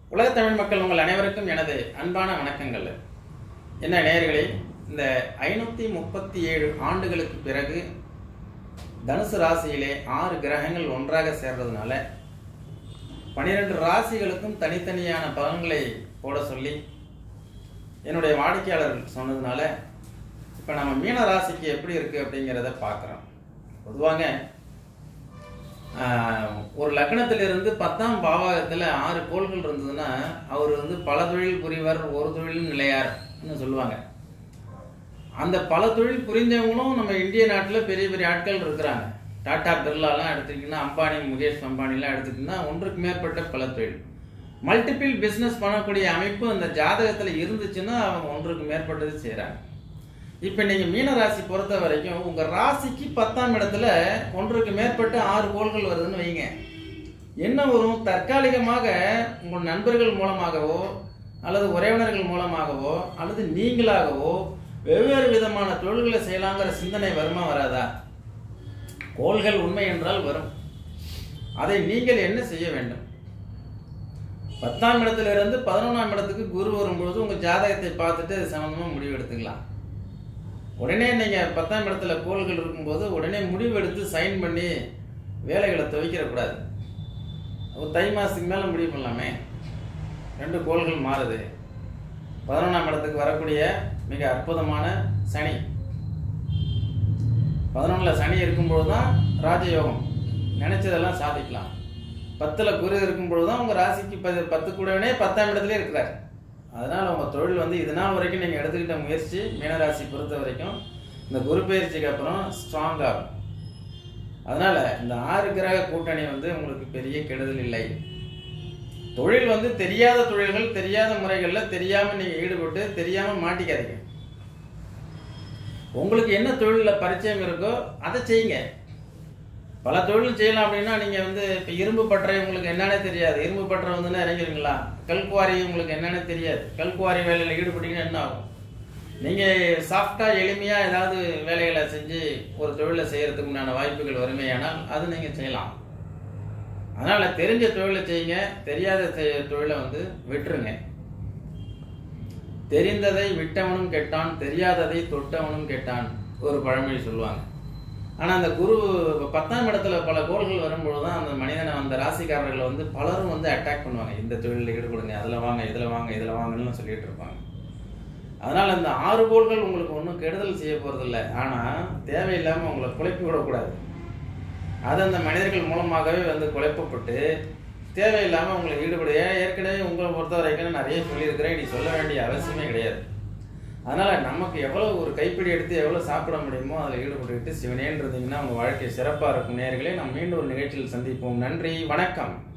உலகத் தமிழ் மக்கள் உங்கள் அனைவருக்கும் எனது அன்பான வணக்கங்கள் என்ன நேயர்களே இந்த ஐநூற்றி முப்பத்தி ஏழு ஆண்டுகளுக்கு பிறகு தனுசு ராசியிலே ஆறு கிரகங்கள் ஒன்றாக சேர்றதுனால பனிரெண்டு ராசிகளுக்கும் தனித்தனியான பலன்களை போட சொல்லி என்னுடைய வாடிக்கையாளர்கள் சொன்னதுனால இப்போ நம்ம மீன ராசிக்கு எப்படி இருக்குது அப்படிங்கிறத பார்க்குறோம் பொதுவாக ஆஹ், ஒரு லக்னத்திலிருந்து பத்தாம் பாவகத்தில் ஆறு கோள்கள் இருந்ததுன்னா அவர் வந்து பல தொழில் புரிவர் ஒரு தொழிலும் நிலையார்னு சொல்லுவாங்க அந்த பல தொழில் புரிந்தவங்களும் நம்ம இந்திய நாட்டில் பெரிய பெரிய ஆட்கள் இருக்கிறாங்க டாடா பிர்லாலாம் எடுத்துக்கிட்டிங்கன்னா அம்பானி முகேஷ் அம்பானிலாம் எடுத்துக்கிட்டிங்கன்னா ஒன்றுக்கு மேற்பட்ட பல தொழில் மல்டிபிள் பிஸ்னஸ் பண்ணக்கூடிய அமைப்பு அந்த ஜாதகத்தில் இருந்துச்சுன்னா அவங்க ஒன்றுக்கு மேற்பட்டது செய்கிறாங்க இப்போ நீங்கள் மீன ராசி பொறுத்த வரைக்கும் உங்கள் ராசிக்கு பத்தாம் இடத்துல ஒன்றுக்கு மேற்பட்ட ஆறு கோள்கள் வருதுன்னு வைங்க என்ன வரும் தற்காலிகமாக உங்கள் நண்பர்கள் மூலமாகவோ அல்லது உறவினர்கள் மூலமாகவோ அல்லது நீங்களாகவோ வெவ்வேறு விதமான தொழில்களை செய்யலாங்கிற சிந்தனை வருமா வராதா கோள்கள் உண்மை என்றால் வரும் அதை நீங்கள் என்ன செய்ய வேண்டும் பத்தாம் இடத்துல இருந்து பதினொன்றாம் இடத்துக்கு குரு வரும்பொழுது உங்கள் ஜாதகத்தை பார்த்துட்டு அது சம்மந்தமாக முடிவு எடுத்துக்கலாம் உடனே நீங்கள் பத்தாம் இடத்துல கோள்கள் இருக்கும்போது உடனே முடிவு எடுத்து சைன் பண்ணி வேலைகளை துவைக்கிறக்கூடாது ஒரு தை மாதத்துக்கு மேலே முடிவு பண்ணலாமே ரெண்டு கோள்கள் மாறுது பதினொன்றாம் இடத்துக்கு வரக்கூடிய மிக அற்புதமான சனி பதினொன்றில் சனி இருக்கும்பொழுது தான் ராஜயோகம் நினைச்சதெல்லாம் சாதிக்கலாம் பத்தில் குரு இருக்கும்பொழுது தான் உங்கள் ராசிக்கு பத்து பத்து கூடவே பத்தாம் இடத்துல இருக்கிறார் அதனால் உங்கள் தொழில் வந்து இது நாள் வரைக்கும் நீங்கள் எடுத்துக்கிட்ட முயற்சி மீனராசி பொறுத்த வரைக்கும் இந்த குரு பயிற்சிக்கு அப்புறம் ஸ்ட்ராங் ஆகும் அதனால் இந்த ஆறு கிரக கூட்டணி வந்து உங்களுக்கு பெரிய கெடுதல் இல்லை தொழில் வந்து தெரியாத தொழில்கள் தெரியாத முறைகளில் தெரியாமல் நீங்கள் ஈடுபட்டு தெரியாமல் மாட்டிக்காதீங்க உங்களுக்கு என்ன தொழிலில் பரிச்சயம் இருக்கோ அதை செய்யுங்க பல தொழில் செய்யலாம் அப்படின்னா நீங்கள் வந்து இப்போ இரும்பு பட்டறை உங்களுக்கு என்னன்னே தெரியாது இரும்பு பட்டறை வந்துன்னா இறங்கிருங்களா கல்குவாரி உங்களுக்கு என்னன்னே தெரியாது கல்குவாரி வேலையில் ஈடுபட்டீங்கன்னா என்ன ஆகும் நீங்கள் சாஃப்டாக எளிமையாக ஏதாவது வேலைகளை செஞ்சு ஒரு தொழிலை செய்கிறதுக்கு உண்டான வாய்ப்புகள் வறுமையானால் அது நீங்கள் செய்யலாம் அதனால் தெரிஞ்ச தொழிலை செய்யுங்க தெரியாத செ- தொழிலை வந்து விட்டுருங்க தெரிந்ததை விட்டவனும் கெட்டான் தெரியாததை தொட்டவனும் கெட்டான் ஒரு பழமொழி சொல்லுவாங்க ஆனால் அந்த குரு பத்தாம் இடத்துல பல கோள்கள் வரும்பொழுது தான் அந்த மனிதனை அந்த ராசிக்காரர்களை வந்து பலரும் வந்து அட்டாக் பண்ணுவாங்க இந்த தொழிலில் ஈடுபடுங்க அதில் வாங்க இதில் வாங்க இதில் வாங்கன்னு சொல்லிட்டு இருப்பாங்க அதனால் அந்த ஆறு கோள்கள் உங்களுக்கு ஒன்றும் கெடுதல் செய்ய போகிறதில்ல ஆனால் தேவையில்லாமல் உங்களை குழப்பி விடக்கூடாது அது அந்த மனிதர்கள் மூலமாகவே வந்து குழப்பப்பட்டு தேவையில்லாமல் உங்களை ஈடுபடு ஏன் ஏற்கனவே உங்களை பொறுத்த வரைக்கும் நான் நிறைய சொல்லியிருக்கிறேன் நீ சொல்ல வேண்டிய அவசியமே கிடையாது அதனால் நமக்கு எவ்வளோ ஒரு கைப்பிடி எடுத்து எவ்வளோ சாப்பிட முடியுமோ அதில் ஈடுபட்டுக்கிட்டு சிவனேன்னு இருந்தீங்கன்னா உங்கள் வாழ்க்கை சிறப்பாக இருக்கும் நேர்களே நம்ம மீண்டும் ஒரு நிகழ்ச்சியில் சந்திப்போம் நன்றி வணக்கம்